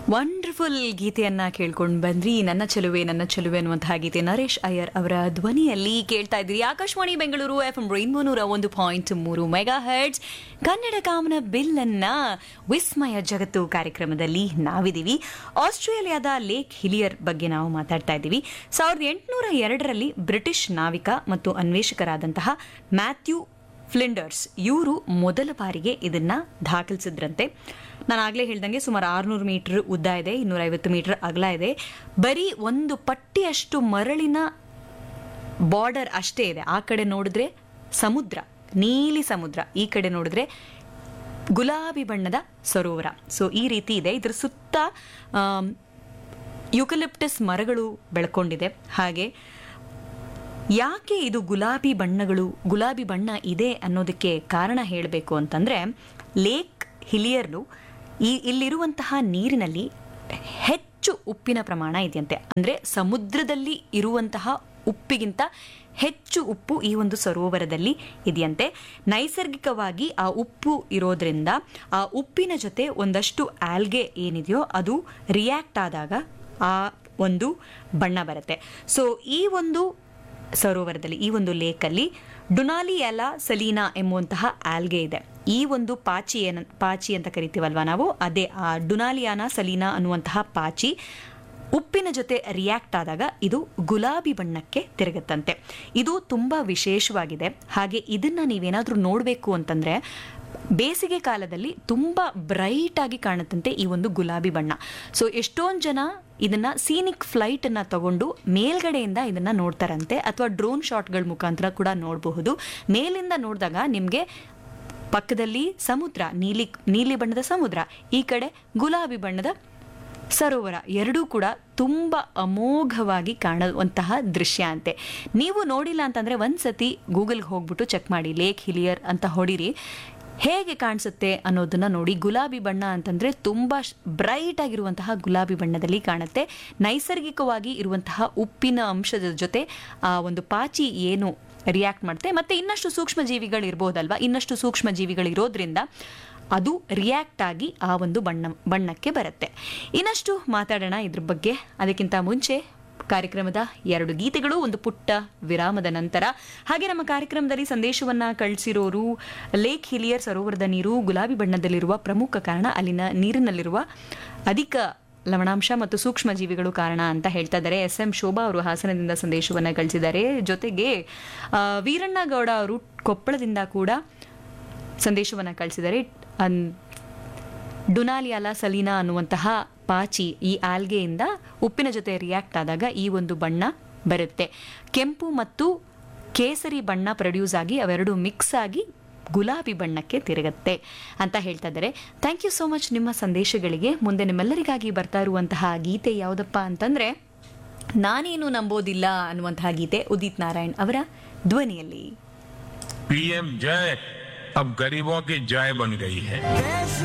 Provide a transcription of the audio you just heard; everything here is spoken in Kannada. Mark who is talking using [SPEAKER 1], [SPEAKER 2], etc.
[SPEAKER 1] ವಂಡರ್ಫುಲ್ ಗೀತೆಯನ್ನ ಕೇಳ್ಕೊಂಡು ಬಂದ್ರಿ ನನ್ನ ಚೆಲುವೆ ನನ್ನ ಚೆಲುವೆ ಅನ್ನುವಂತಹ ಗೀತೆ ನರೇಶ್ ಅಯ್ಯರ್ ಅವರ ಧ್ವನಿಯಲ್ಲಿ ಕೇಳ್ತಾ ಇದ್ರಿ Akashvani Bengaluru F M Rainbow ನೂರ ಒಂದು ಪಾಯಿಂಟ್ ಮೂರು ಮೆಗಾ ಹರ್ಟ್ಸ್ ಕನ್ನಡ ಕಾಮನ ಬಿಲ್ಲನ್ನ ವಿಸ್ಮಯ ಜಗತ್ತು ಕಾರ್ಯಕ್ರಮದಲ್ಲಿ ನಾವಿದ್ದೀವಿ ಆಸ್ಟ್ರೇಲಿಯಾದ ಲೇಕ್ ಹಿಲಿಯರ್ ಬಗ್ಗೆ ನಾವು ಮಾತಾಡ್ತಾ ಇದ್ದೀವಿ ಸಾವಿರದ ಎಂಟುನೂರ ಎರಡರಲ್ಲಿ ಬ್ರಿಟಿಷ್ ನಾವಿಕ ಮತ್ತು ಅನ್ವೇಷಕರಾದಂತಹ ಮ್ಯಾಥ್ಯೂ ಫ್ಲಿಂಡರ್ಸ್ ಇವರು ಮೊದಲ ಬಾರಿಗೆ ಇದನ್ನ ದಾಖಲಿಸಿದ್ರಂತೆ ನಾನು ಆಗಲೇ ಹೇಳ್ದಂಗೆ ಸುಮಾರು ಆರುನೂರು ಮೀಟರ್ ಉದ್ದ ಇದೆ ಇನ್ನೂರ ಐವತ್ತು ಮೀಟರ್ ಅಗಲ ಇದೆ ಬರೀ ಒಂದು ಪಟ್ಟಿಯಷ್ಟು ಮರಳಿನ ಬಾರ್ಡರ್ ಅಷ್ಟೇ ಇದೆ ಆ ಕಡೆ ನೋಡಿದ್ರೆ ಸಮುದ್ರ ನೀಲಿ ಸಮುದ್ರ ಈ ಕಡೆ ನೋಡಿದ್ರೆ ಗುಲಾಬಿ ಬಣ್ಣದ ಸರೋವರ ಸೊ ಈ ರೀತಿ ಇದೆ ಇದ್ರ ಸುತ್ತ ಆಮ್, ಯುಕಲಿಪ್ಟಸ್ ಮರಗಳು ಬೆಳ್ಕೊಂಡಿದೆ ಹಾಗೆ ಯಾಕೆ ಇದು ಗುಲಾಬಿ ಬಣ್ಣಗಳು ಗುಲಾಬಿ ಬಣ್ಣ ಇದೆ ಅನ್ನೋದಕ್ಕೆ ಕಾರಣ ಹೇಳಬೇಕು ಅಂತಂದ್ರೆ ಲೇಕ್ ಹಿಲಿಯರ್ನು ಈ ಇಲ್ಲಿರುವಂತಹ ನೀರಿನಲ್ಲಿ ಹೆಚ್ಚು ಉಪ್ಪಿನ ಪ್ರಮಾಣ ಇದೆಯಂತೆ ಅಂದ್ರೆ ಸಮುದ್ರದಲ್ಲಿ ಇರುವಂತಹ ಉಪ್ಪಿಗಿಂತ ಹೆಚ್ಚು ಉಪ್ಪು ಈ ಒಂದು ಸರೋವರದಲ್ಲಿ ಇದೆಯಂತೆ ನೈಸರ್ಗಿಕವಾಗಿ ಆ ಉಪ್ಪು ಇರೋದ್ರಿಂದ ಆ ಉಪ್ಪಿನ ಜೊತೆ ಒಂದಷ್ಟು ಆಲ್ಗೆ ಏನಿದೆಯೋ ಅದು ರಿಯಾಕ್ಟ್ ಆದಾಗ ಆ ಒಂದು ಬಣ್ಣ ಬರುತ್ತೆ ಸೊ ಈ ಒಂದು ಸರೋವರದಲ್ಲಿ ಈ ಒಂದು ಲೇಕಲ್ಲಿ ಡುನಾಲಿಯಲ ಸಲೀನಾ ಎಂಬುವಂತಹ ಆಲ್ಗೆ ಇದೆ ಈ ಒಂದು ಪಾಚಿ ಏನ ಪಾಚಿ ಅಂತ ಕರಿತೀವಲ್ವಾ ನಾವು ಅದೇ ಆ ಡುನಾಲಿಯಾನ ಸಲೀನಾ ಅನ್ನುವಂತಹ ಪಾಚಿ ಉಪ್ಪಿನ ಜೊತೆ ರಿಯಾಕ್ಟ್ ಆದಾಗ ಇದು ಗುಲಾಬಿ ಬಣ್ಣಕ್ಕೆ ತಿರುಗುತ್ತಂತೆ ಇದು ತುಂಬಾ ವಿಶೇಷವಾಗಿದೆ ಹಾಗೆ ಇದನ್ನ ನೀವೇನಾದ್ರೂ ನೋಡಬೇಕು ಅಂತಂದ್ರೆ ಬೇಸಿಗೆ ಕಾಲದಲ್ಲಿ ತುಂಬಾ ಬ್ರೈಟ್ ಆಗಿ ಕಾಣುತ್ತಂತೆ ಈ ಒಂದು ಗುಲಾಬಿ ಬಣ್ಣ ಸೊ ಎಷ್ಟೊಂದು ಜನ ಇದನ್ನ ಸೀನಿಕ್ ಫ್ಲೈಟ್ ಅನ್ನ ತಗೊಂಡು ಮೇಲ್ಗಡೆಯಿಂದ ಇದನ್ನ ನೋಡ್ತಾರಂತೆ ಅಥವಾ ಡ್ರೋನ್ ಶಾಟ್ಗಳ ಮುಖಾಂತರ ಕೂಡ ನೋಡಬಹುದು ಮೇಲಿಂದ ನೋಡಿದಾಗ ನಿಮಗೆ ಪಕ್ಕದಲ್ಲಿ ಸಮುದ್ರ ನೀಲಿ ನೀಲಿ ಬಣ್ಣದ ಸಮುದ್ರ ಈ ಕಡೆ ಗುಲಾಬಿ ಬಣ್ಣದ ಸರೋವರ ಎರಡೂ ಕೂಡ ತುಂಬ ಅಮೋಘವಾಗಿ ಕಾಣುವಂತಹ ದೃಶ್ಯ ಅಂತೆ ನೀವು ನೋಡಿಲ್ಲ ಅಂತಂದ್ರೆ ಒಂದ್ಸತಿ ಗೂಗಲ್ಗೆ ಹೋಗ್ಬಿಟ್ಟು ಚೆಕ್ ಮಾಡಿ ಲೇಕ್ ಹಿಲಿಯರ್ ಅಂತ ಹೊಡಿರಿ ಹೇಗೆ ಕಾಣಿಸುತ್ತೆ ಅನ್ನೋದನ್ನ ನೋಡಿ ಗುಲಾಬಿ ಬಣ್ಣ ಅಂತಂದ್ರೆ ತುಂಬಾ ಬ್ರೈಟ್ ಆಗಿರುವಂತಹ ಗುಲಾಬಿ ಬಣ್ಣದಲ್ಲಿ ಕಾಣುತ್ತೆ ನೈಸರ್ಗಿಕವಾಗಿ ಇರುವಂತಹ ಉಪ್ಪಿನ ಅಂಶದ ಜೊತೆ ಆ ಒಂದು ಪಾಚಿ ಏನು ರಿಯಾಕ್ಟ್ ಮಾಡುತ್ತೆ ಮತ್ತೆ ಇನ್ನಷ್ಟು ಸೂಕ್ಷ್ಮ ಜೀವಿಗಳು ಇರ್ಬೋದಲ್ವಾ ಇನ್ನಷ್ಟು ಸೂಕ್ಷ್ಮ ಜೀವಿಗಳು ಇರೋದ್ರಿಂದ ಅದು ರಿಯಾಕ್ಟ್ ಆಗಿ ಆ ಒಂದು ಬಣ್ಣ ಬಣ್ಣಕ್ಕೆ ಬರುತ್ತೆ ಇನ್ನಷ್ಟು ಮಾತಾಡೋಣ ಇದ್ರ ಬಗ್ಗೆ ಅದಕ್ಕಿಂತ ಮುಂಚೆ ಕಾರ್ಯಕ್ರಮದ ಎರಡು ಗೀತೆಗಳು ಒಂದು ಪುಟ್ಟ ವಿರಾಮದ ನಂತರ ಹಾಗೆ ನಮ್ಮ ಕಾರ್ಯಕ್ರಮದಲ್ಲಿ ಸಂದೇಶವನ್ನ ಕಳಿಸಿರೋರು ಲೇಕ್ ಹಿಲಿಯರ್ ಸರೋವರದ ನೀರು ಗುಲಾಬಿ ಬಣ್ಣದಲ್ಲಿರುವ ಪ್ರಮುಖ ಕಾರಣ ಅಲ್ಲಿನ ನೀರಿನಲ್ಲಿರುವ ಅಧಿಕ ಲವಣಾಂಶ ಮತ್ತು ಸೂಕ್ಷ್ಮ ಜೀವಿಗಳು ಕಾರಣ ಅಂತ ಹೇಳ್ತಾ ಇದ್ದಾರೆ ಎಸ್ ಎಂ ಶೋಭಾ ಅವರು ಹಾಸನದಿಂದ ಸಂದೇಶವನ್ನ ಕಳಿಸಿದ್ದಾರೆ ಜೊತೆಗೆ ಆ, ವೀರಣ್ಣ ಗೌಡ ಅವರು ಕೊಪ್ಪಳದಿಂದ ಕೂಡ ಸಂದೇಶವನ್ನ ಕಳಿಸಿದ್ದಾರೆ ಅನ್ ಡುನಾಲಿಯಾಲ ಸಲೀನಾ ಅನ್ನುವಂತಹ ಪಾಚಿ ಈ ಆಲ್ಗೆಯಿಂದ ಉಪ್ಪಿನ ಜೊತೆ ರಿಯಾಕ್ಟ್ ಆದಾಗ ಈ ಒಂದು ಬಣ್ಣ ಬರುತ್ತೆ ಕೆಂಪು ಮತ್ತು ಕೇಸರಿ ಬಣ್ಣ ಪ್ರೊಡ್ಯೂಸ್ ಆಗಿ ಅವೆರಡು ಮಿಕ್ಸ್ ಆಗಿ ಗುಲಾಬಿ ಬಣ್ಣಕ್ಕೆ ತಿರುಗುತ್ತೆ ಅಂತ ಹೇಳ್ತಾ ಇದ್ದಾರೆ ಥ್ಯಾಂಕ್ ಯು ಸೋ ಮಚ್ ನಿಮ್ಮ ಸಂದೇಶಗಳಿಗೆ ಮುಂದೆ ನಿಮ್ಮೆಲ್ಲರಿಗಾಗಿ ಬರ್ತಾ ಇರುವಂತಹ ಗೀತೆ ಯಾವುದಪ್ಪ ಅಂತಂದ್ರೆ ನಾನೇನು ನಂಬೋದಿಲ್ಲ ಅನ್ನುವಂತಹ ಗೀತೆ ಉದಿತ್ ನಾರಾಯಣ್ ಅವರ ಧ್ವನಿಯಲ್ಲಿ
[SPEAKER 2] पीएम जय अब गरीबों की जय बन गई है
[SPEAKER 3] देश